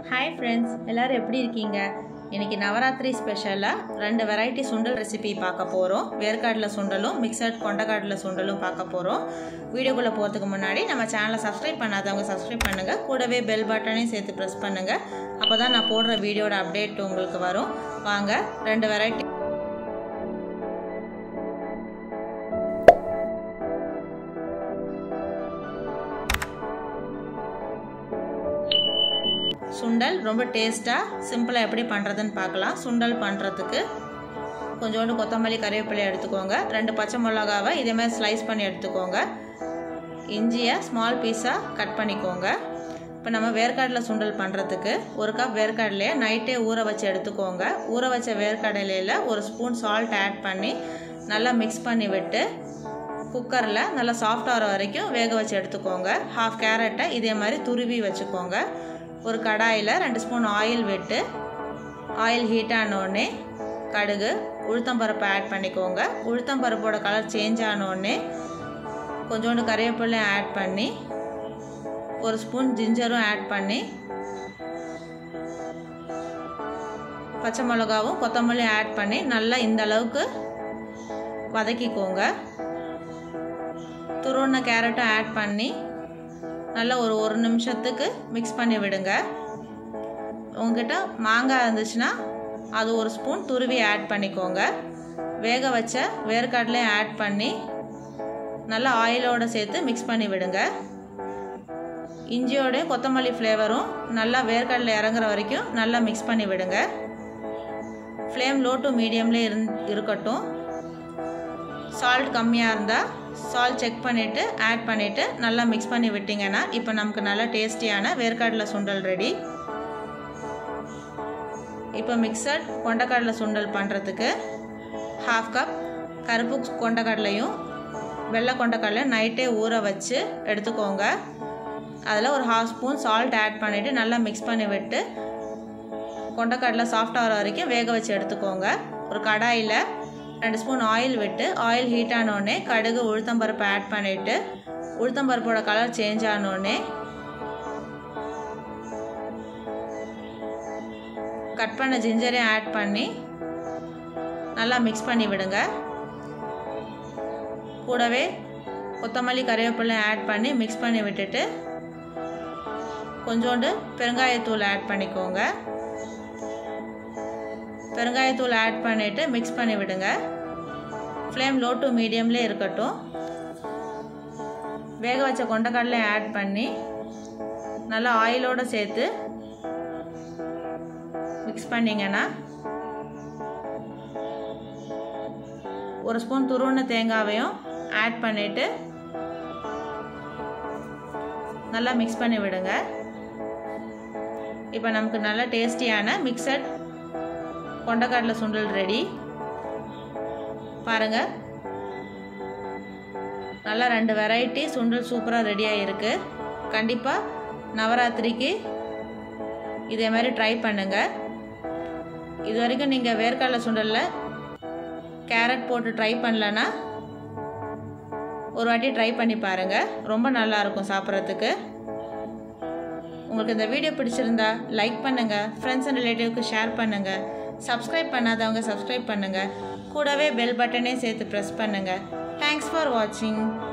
hi friends எல்லோரும் எப்படி இருக்கீங்க இன்றைக்கி நவராத்திரி ஸ்பெஷலாக ரெண்டு வெரைட்டி சுண்டல் ரெசிபி பார்க்க போகிறோம் வேர்க்கடலை சுண்டலும் மிக்சட் கொண்டக்கடலை சுண்டலும் பார்க்க போகிறோம் வீடியோக்குள்ளே போகிறதுக்கு முன்னாடி நம்ம சேனலை சப்ஸ்கிரைப் பண்ணாதவங்க சப்ஸ்கிரைப் பண்ணுங்கள் கூடவே பெல் பட்டனையும் சேர்த்து ப்ரெஸ் பண்ணுங்கள் அப்போ தான் நான் போடுற வீடியோட அப்டேட் உங்களுக்கு வரும் வாங்க ரெண்டு வெரைட்டி சுண்டல் ரொம்ப டேஸ்ட்டாக சிம்பிளாக எப்படி பண்ணுறதுன்னு பார்க்கலாம் சுண்டல் பண்ணுறதுக்கு கொஞ்சோண்டு கொத்தமல்லி கறிவேப்பிலை எடுத்துக்கோங்க ரெண்டு பச்சை மிளகாவை இதே மாதிரி ஸ்லைஸ் பண்ணி எடுத்துக்கோங்க இஞ்சியை ஸ்மால் பீஸாக கட் பண்ணிக்கோங்க இப்போ நம்ம வேர்க்கடலை சுண்டல் பண்ணுறதுக்கு ஒரு கப் வேர்க்கடலையை நைட்டே ஊற வச்சு எடுத்துக்கோங்க ஊற வச்ச வேர்க்கடலையில் ஒரு ஸ்பூன் சால்ட் ஆட் பண்ணி நல்லா மிக்ஸ் பண்ணி விட்டு குக்கரில் நல்லா சாஃப்ட் ஆகிற வரைக்கும் வேக வச்சு எடுத்துக்கோங்க ஹாஃப் கேரட்டை இதே மாதிரி துருவி வச்சுக்கோங்க ஒரு கடாயில் ரெண்டு ஸ்பூன் ஆயில் விட்டு ஆயில் ஹீட் ஆனோடனே கடுகு உளுத்தம்பருப்பை ஆட் பண்ணிக்கோங்க உளுத்தம்பருப்போட கலர் சேஞ்ச் ஆனோடனே கொஞ்சோண்டு கறிவேப்பிலையும் ஆட் பண்ணி ஒரு ஸ்பூன் ஜிஞ்சரும் ஆட் பண்ணி பச்சை மிளகாவும் கொத்தமல்லியும் ஆட் பண்ணி நல்லா இந்த அளவுக்கு வதக்கிக்கோங்க துருவன கேரட்டும் ஆட் பண்ணி நல்லா ஒரு ஒரு நிமிஷத்துக்கு மிக்ஸ் பண்ணி விடுங்க உங்ககிட்ட மாங்காய் இருந்துச்சுன்னா அது ஒரு ஸ்பூன் துருவி ஆட் பண்ணிக்கோங்க வேக வச்ச வேர்க்கடலையும் ஆட் பண்ணி நல்லா ஆயிலோடு சேர்த்து மிக்ஸ் பண்ணி விடுங்க இஞ்சியோட கொத்தமல்லி ஃப்ளேவரும் நல்லா வேர்க்கடலை இறங்குற வரைக்கும் நல்லா மிக்ஸ் பண்ணி விடுங்க ஃப்ளேம் லோ டு மீடியம்லேயே இருந் இருக்கட்டும் சால்ட் கம்மியாக இருந்தால் சால்ட் செக் பண்ணிவிட்டு ஆட் பண்ணிவிட்டு நல்லா மிக்ஸ் பண்ணி விட்டிங்கன்னா இப்போ நமக்கு நல்லா டேஸ்டியான வேர்க்கடலை சுண்டல் ரெடி இப்போ மிக்சட் கொண்டக்கடலை சுண்டல் பண்ணுறதுக்கு ஹாஃப் கப் கருப்பு கொண்டக்கடலையும் வெள்ளை கொண்டக்கடலையும் நைட்டே ஊற வச்சு எடுத்துக்கோங்க அதில் ஒரு ஹாஃப் ஸ்பூன் சால்ட் ஆட் பண்ணிவிட்டு நல்லா மிக்ஸ் பண்ணி விட்டு கொண்டக்கடலை சாஃப்ட் ஆகிற வரைக்கும் வேக வச்சு எடுத்துக்கோங்க ஒரு கடாயில் ரெண்டு ஸ்பூன் ஆயில் விட்டு ஆயில் ஹீட் ஆனோடனே கடுகு உளுத்தம்பருப்பு ஆட் பண்ணிவிட்டு உளுத்தம்பருப்போட கலர் சேஞ்ச் ஆனோடனே கட் பண்ண ஜிஞ்சரையும் ஆட் பண்ணி நல்லா மிக்ஸ் பண்ணி விடுங்க கூடவே கொத்தமல்லி கறிவேப்பிலையும் ஆட் பண்ணி மிக்ஸ் பண்ணி விட்டுட்டு கொஞ்சோண்டு பெருங்காயத்தூள் ஆட் பண்ணிக்கோங்க பெருங்காயத்தூள் ஆட் பண்ணிவிட்டு மிக்ஸ் பண்ணி விடுங்க ஃப்ளேம் லோ டு மீடியம்லேயே இருக்கட்டும் வேக வச்ச கொண்டக்கடலையும் ஆட் பண்ணி நல்லா ஆயிலோடு சேர்த்து மிக்ஸ் பண்ணிங்கன்னா ஒரு ஸ்பூன் துருவன தேங்காவையும் ஆட் பண்ணிவிட்டு நல்லா மிக்ஸ் பண்ணி விடுங்க இப்போ நமக்கு நல்ல டேஸ்டியான மிக்சட் கொண்டக்கடலை சுண்டல் ரெடி பாருங்கள் நல்லா ரெண்டு வெரைட்டி சுண்டல் சூப்பராக ரெடியாக இருக்குது கண்டிப்பாக நவராத்திரிக்கு இதே மாதிரி ட்ரை பண்ணுங்கள் இது வரைக்கும் நீங்கள் வேர்க்கடலை சுண்டலில் கேரட் போட்டு ட்ரை பண்ணலன்னா ஒரு வாட்டி ட்ரை பண்ணி பாருங்கள் ரொம்ப நல்லாயிருக்கும் சாப்பிட்றதுக்கு உங்களுக்கு இந்த வீடியோ பிடிச்சிருந்தா லைக் பண்ணுங்கள் ஃப்ரெண்ட்ஸ் அண்ட் ரிலேட்டிவ்க்கு ஷேர் பண்ணுங்கள் சப்ஸ்கிரைப் பண்ணாதவங்க சப்ஸ்கிரைப் பண்ணுங்கள் கூடவே பெல் பட்டனே சேர்த்து ப்ரெஸ் பண்ணுங்கள் தேங்க்ஸ் ஃபார் வாட்சிங்